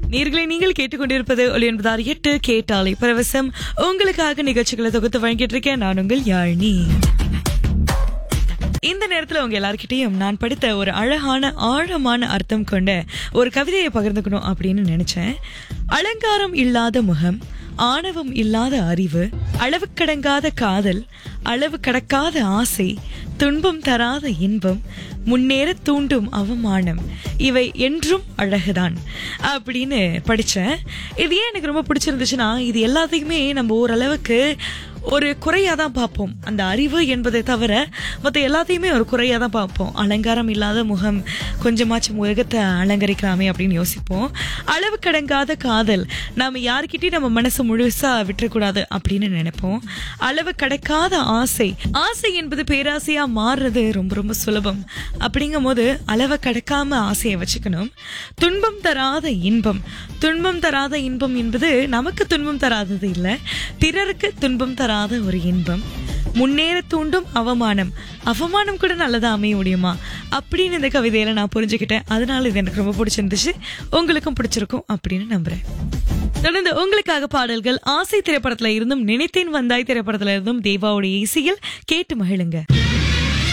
நேர்களை நீங்கள் கேட்டுக்கொண்டிருப்பது ஒளி என்பதார் எட்டு கேட்டாலை பரவசம் உங்களுக்காக நிகழ்ச்சிகளை தொகுத்து வழங்கிட்டு இருக்கேன் நான் உங்கள் யாழினி இந்த நேரத்துல உங்க எல்லார்கிட்டயும் நான் படித்த ஒரு அழகான ஆழமான அர்த்தம் கொண்ட ஒரு கவிதையை பகிர்ந்துக்கணும் அப்படின்னு நினைச்சேன் அலங்காரம் இல்லாத முகம் ஆணவம் இல்லாத அறிவு அளவு கடங்காத காதல் அளவு கடக்காத ஆசை துன்பம் தராத இன்பம் முன்னேற தூண்டும் அவமானம் இவை என்றும் அழகுதான் அப்படின்னு படிச்சேன் இது ஏன் எனக்கு ரொம்ப பிடிச்சிருந்துச்சுன்னா இது எல்லாத்தையுமே நம்ம ஓரளவுக்கு ஒரு குறையா தான் பார்ப்போம் அந்த அறிவு என்பதை தவிர மற்ற எல்லாத்தையுமே ஒரு குறையா தான் பார்ப்போம் அலங்காரம் இல்லாத முகம் கொஞ்சமாச்சும் உலகத்தை அலங்கரிக்கலாமே அப்படின்னு யோசிப்போம் அளவு கடங்காத காதல் நாம யாருக்கிட்டையும் நம்ம மனசு முழுசா விட்டுறக்கூடாது அப்படின்னு நினைப்போம் அளவு கடக்காத ஆசை ஆசை என்பது பேராசையா மாறுறது ரொம்ப ரொம்ப சுலபம் அப்படிங்கும் போது அளவை கடக்காம ஆசையை வச்சுக்கணும் துன்பம் தராத இன்பம் துன்பம் தராத இன்பம் என்பது நமக்கு துன்பம் தராதது இல்லை பிறருக்கு துன்பம் தராத ஒரு இன்பம் முன்னேற தூண்டும் அவமானம் அவமானம் கூட நல்லதா அமைய முடியுமா அப்படின்னு இந்த கவிதையில நான் புரிஞ்சுக்கிட்டேன் அதனால இது எனக்கு ரொம்ப பிடிச்சிருந்துச்சு உங்களுக்கும் பிடிச்சிருக்கும் அப்படின்னு நம்புறேன் தொடர்ந்து உங்களுக்காக பாடல்கள் ஆசை திரைப்படத்துல இருந்தும் நினைத்தேன் வந்தாய் திரைப்படத்துல இருந்தும் தேவாவுடைய இசையில் கேட்டு மகிழுங்க